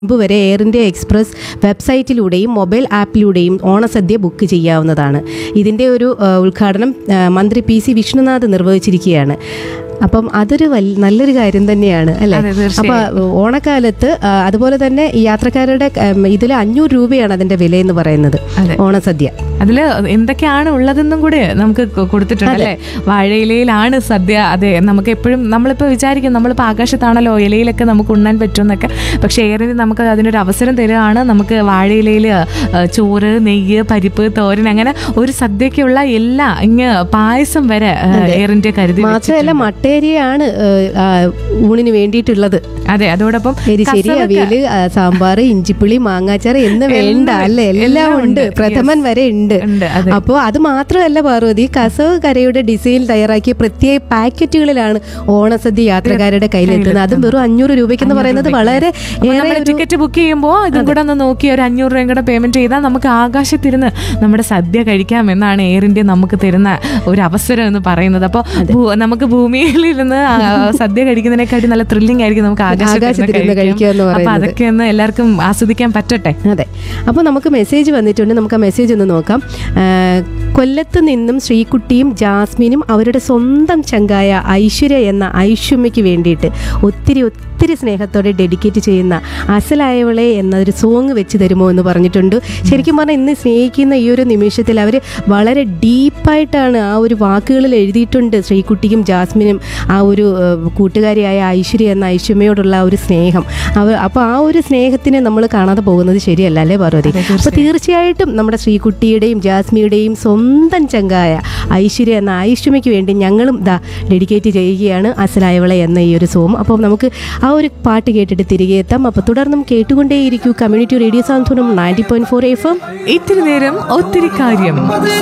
മുമ്പ് വരെ Air India Express വെബ്സൈറ്റിലൂടെയും മൊബൈൽ ആപ്പിലൂടെയും ഓണസദ്യ ബുക്ക് ചെയ്യാവുന്നതാണ് ഇതിൻ്റെ ഒരു ആ, ഉദ്ഘാടനം ആ, മന്ത്രി പി സി വിഷ്ണുനാഥ് നിർവഹിച്ചിരിക്കുകയാണ് അപ്പം അതൊരു വൽ- നല്ലൊരു കാര്യം തന്നെയാണ് അല്ലേ അതെ, തീർച്ചയായും. അപ്പോൾ ഓണക്കാലത്ത് ആ, അതുപോലെ തന്നെ ഈ യാത്രക്കാരുടെ ഇതിൽ അഞ്ഞൂറ് രൂപയാണ് അതിൻ്റെ വില എന്ന് പറയുന്നത് അതെ. ഓണസദ്യ അതില് എന്തൊക്കെയാണ് ഉള്ളതെന്നും കൂടെ നമുക്ക് കൊ- കൊടുത്തിട്ടുണ്ട് അല്ലേ വാഴയിലയിലാണ് സദ്യ അതെ നമുക്ക് എപ്പോഴും നമ്മളിപ്പോൾ വിചാരിക്കും നമ്മളിപ്പോൾ ആകാശത്താണല്ലോ ഇലയിലൊക്കെ നമുക്ക് ഉണ്ണാൻ പറ്റുമെന്നൊക്കെ പക്ഷേ ഏറെ നമുക്ക് അതിനൊരു അവസരം തരുകയാണ് നമുക്ക് വാഴയിലയിൽ ചോറ് നെയ്യ് പരിപ്പ് തോരൻ അങ്ങനെ ഒരു സദ്യക്കുള്ള എല്ലാ ഇങ്ങ് പായസം വരെ എയർ ഇന്ത്യ കരുതി മാത്രമല്ല മട്ടേരിയാണ് ആ, ഊണിന് വേണ്ടിയിട്ടുള്ളത് അതെ അതോടൊപ്പം എരിശ്ശേരി കസവൊക്കെ- അവിയല് സാമ്പാർ ഇഞ്ചിപ്പുളി മാങ്ങാച്ചാറ് എന്ന് വേണ്ട അല്ലേ എല്ലാം എല്ലാം ഉണ്ട് ഉണ്ട്. പ്രഥമൻ വരെ ഉണ്ട് ഉണ്ട് അതെ അപ്പോൾ അത് മാത്രമല്ല പാർവതി കസവ് കരയുടെ ഡിസൈൻ തയ്യാറാക്കിയ പ്രത്യേക പാക്കറ്റുകളിലാണ് ഓണസദ്യ യാത്രക്കാരുടെ കയ്യിലെത്തുന്നത് അതും വെറും അഞ്ഞൂറ് രൂപയ്ക്കെന്ന് പറയുന്നത് വളരെ ഏറെ നമ്മൾ ഒരു ടിക്കറ്റ് ബുക്ക് ചെയ്യുമ്പോൾ ഇതും കൂടെ ഒന്ന് നോക്കി ഒരു അഞ്ഞൂറ് രൂപയും കൂടെ പേയ്മെന്റ് ചെയ്താൽ നമുക്ക് ആകാശത്തിരുന്ന് നമ്മുടെ സദ്യ കഴിക്കാം എന്നാണ് എയർ ഇന്ത്യ നമുക്ക് തരുന്ന ഒരു അവസരം എന്ന് പറയുന്നത് അപ്പോൾ നമുക്ക് ഭൂമിയിൽ ഇരുന്ന് ആ, സദ്യ കഴിക്കുന്നതിനെക്കാട്ടി നല്ല ത്രില്ലിംഗ് ആയിരിക്കും നമുക്ക് ആകാശത്തിരുന്ന് ആകാശത്തിരുന്ന് കഴിക്കുക എന്ന് അപ്പൊ പറയുന്നത്. അതൊക്കെ ഒന്ന് എല്ലാവർക്കും ആസ്വദിക്കാൻ പറ്റട്ടെ അതെ അപ്പോൾ നമുക്ക് മെസ്സേജ് വന്നിട്ടുണ്ട് നമുക്ക് ആ മെസ്സേജ് ഒന്ന് നോക്കാം ആ, കൊല്ലത്ത് നിന്നും ശ്രീകുട്ടിയും ജാസ്മിനും അവരുടെ സ്വന്തം ചങ്കായ ഐശ്വര്യ എന്ന ഐശ്വര്യയ്ക്ക് വേണ്ടിയിട്ട് ഒത്തിരി ഒത്തിരി സ്നേഹത്തോടെ ഡെഡിക്കേറ്റ് ചെയ്യുന്ന അസലായവളെ എന്നൊരു സോങ് വെച്ച് തരുമോ എന്ന് പറഞ്ഞിട്ടുണ്ട് ശരിക്കും പറഞ്ഞാൽ ഇന്ന് സ്നേഹിക്കുന്ന ഈ ഒരു നിമിഷത്തിൽ അവർ വളരെ ഡീപ്പായിട്ടാണ് ആ ഒരു വാക്കുകളിൽ എഴുതിയിട്ടുണ്ട് ശ്രീകുട്ടിക്കും ജാസ്മിനും ആ ഒരു ഏഹ്, കൂട്ടുകാരിയായ ഐശ്വര്യ എന്ന ഐശ്വര്യയോടുള്ള ആ ഒരു സ്നേഹം അവ അപ്പോൾ ആ ഒരു സ്നേഹത്തിനെ നമ്മൾ കാണാതെ പോകുന്നത് ശരിയല്ല അല്ലേ പാർവതി അപ്പോൾ തീർച്ചയായിട്ടും നമ്മുടെ ശ്രീകുട്ടിയുടെയും ജാസ്മിയുടെയും സ്വന്തം ചങ്കായ ഐശ്വര്യ എന്ന ഐശ്വര്യയ്ക്ക് വേണ്ടി ഞങ്ങളും ദാ ഡെഡിക്കേറ്റ് ചെയ്യുകയാണ് അസലായവളെ എന്ന ഈ ഒരു സോം അപ്പോൾ നമുക്ക് ആ ഒരു പാട്ട് കേട്ടിട്ട് തിരികെ എത്താം അപ്പോൾ തുടർന്നും കേട്ടുകൊണ്ടേയിരിക്കൂ community radio Santhwanam ninety point four F M ഇത്തിരി നേരം ഒത്തിരി കാര്യം